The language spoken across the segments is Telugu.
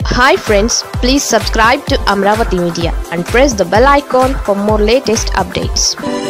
hi friends please subscribe to Amaravati media and press the bell icon for more latest updates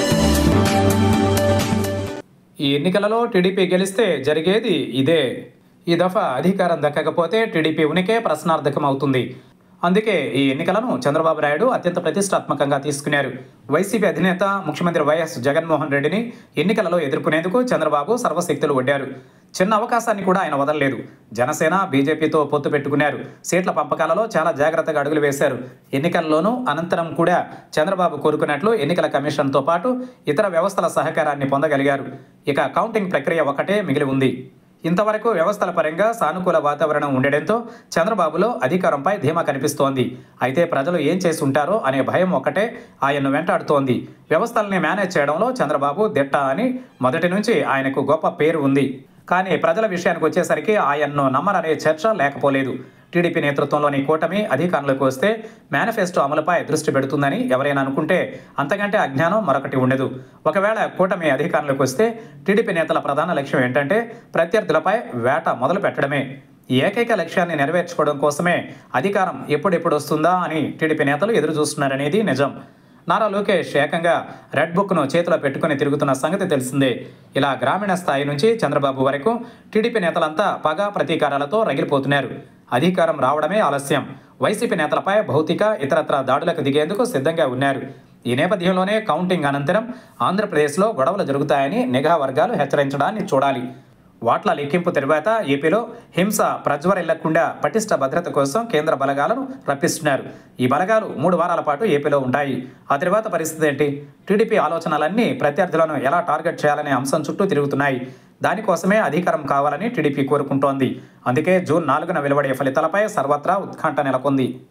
ఈ ఎన్నికలలో టీడీపీ గెలిస్తే జరిగేది ఇదే ఈ దఫా అధికారం దక్కకపోతే టీడీపీ ఉనికే ప్రశ్నార్థకం అవుతుంది అందుకే ఈ ఎన్నికలను చంద్రబాబు నాయుడు అత్యంత ప్రతిష్టాత్మకంగా తీసుకున్నారు వైసీపీ అధినేత ముఖ్యమంత్రి వైఎస్ జగన్మోహన్ రెడ్డిని ఎన్నికలలో ఎదుర్కొనేందుకు చంద్రబాబు సర్వశక్తులు ఒడ్డారు చిన్న అవకాశాన్ని కూడా ఆయన వదలలేదు జనసేన బీజేపీతో పొత్తు పెట్టుకున్నారు సీట్ల పంపకాలలో చాలా జాగ్రత్తగా అడుగులు వేశారు ఎన్నికల్లోనూ అనంతరం కూడా చంద్రబాబు కోరుకున్నట్లు ఎన్నికల కమిషన్తో పాటు ఇతర వ్యవస్థల సహకారాన్ని పొందగలిగారు ఇక కౌంటింగ్ ప్రక్రియ ఒకటే మిగిలి ఉంది ఇంతవరకు వ్యవస్థల పరంగా సానుకూల వాతావరణం ఉండడంతో చంద్రబాబులో అధికారంపై ధీమా కనిపిస్తోంది అయితే ప్రజలు ఏం చేసి ఉంటారో అనే భయం ఒక్కటే ఆయన్ను వెంటాడుతోంది వ్యవస్థల్ని మేనేజ్ చేయడంలో చంద్రబాబు దిట్ట అని మొదటి నుంచి ఆయనకు గొప్ప పేరు ఉంది కానీ ప్రజల విషయానికి వచ్చేసరికి ఆయన్ను నమ్మరనే చర్చ లేకపోలేదు టీడీపీ నేతృత్వంలోని కూటమి అధికారంలోకి వస్తే మేనిఫెస్టో అమలుపై దృష్టి పెడుతుందని ఎవరైనా అనుకుంటే అంతకంటే అజ్ఞానం మరొకటి ఉండదు ఒకవేళ కూటమి అధికారంలోకి వస్తే టీడీపీ నేతల ప్రధాన లక్ష్యం ఏంటంటే ప్రత్యర్థులపై వేట మొదలు పెట్టడమే ఈ ఏకైక లక్ష్యాన్ని నెరవేర్చుకోవడం కోసమే అధికారం ఎప్పుడెప్పుడు వస్తుందా అని టీడీపీ నేతలు ఎదురు చూస్తున్నారనేది నిజం నారా లోకేష్ ఏకంగా రెడ్ బుక్ను చేతిలో పెట్టుకుని తిరుగుతున్న సంగతి తెలిసిందే ఇలా గ్రామీణ స్థాయి నుంచి చంద్రబాబు వరకు టీడీపీ నేతలంతా పగ ప్రతీకారాలతో రగిలిపోతున్నారు అధికారం రావడమే ఆలస్యం వైసీపీ నేతలపై భౌతిక ఇతరత్ర దాడులకు దిగేందుకు సిద్ధంగా ఉన్నారు ఈ నేపథ్యంలోనే కౌంటింగ్ అనంతరం ఆంధ్రప్రదేశ్లో గొడవలు జరుగుతాయని నిఘా వర్గాలు హెచ్చరించడాన్ని చూడాలి వాట్ల లెక్కింపు తరువాత ఏపీలో హింస ప్రజ్వరిల్లకుండా పటిష్ట భద్రత కోసం కేంద్ర బలగాలను రప్పిస్తున్నారు ఈ బలగాలు మూడు వారాల పాటు ఏపీలో ఉంటాయి ఆ తర్వాత పరిస్థితి ఏంటి టీడీపీ ఆలోచనలన్నీ ప్రత్యర్థులను ఎలా టార్గెట్ చేయాలనే అంశం చుట్టూ తిరుగుతున్నాయి దానికోసమే అధికారం కావాలని టీడీపీ కోరుకుంటోంది అందుకే జూన్ నాలుగున వెలువడే ఫలితాలపై సర్వత్రా ఉత్కంఠ నెలకొంది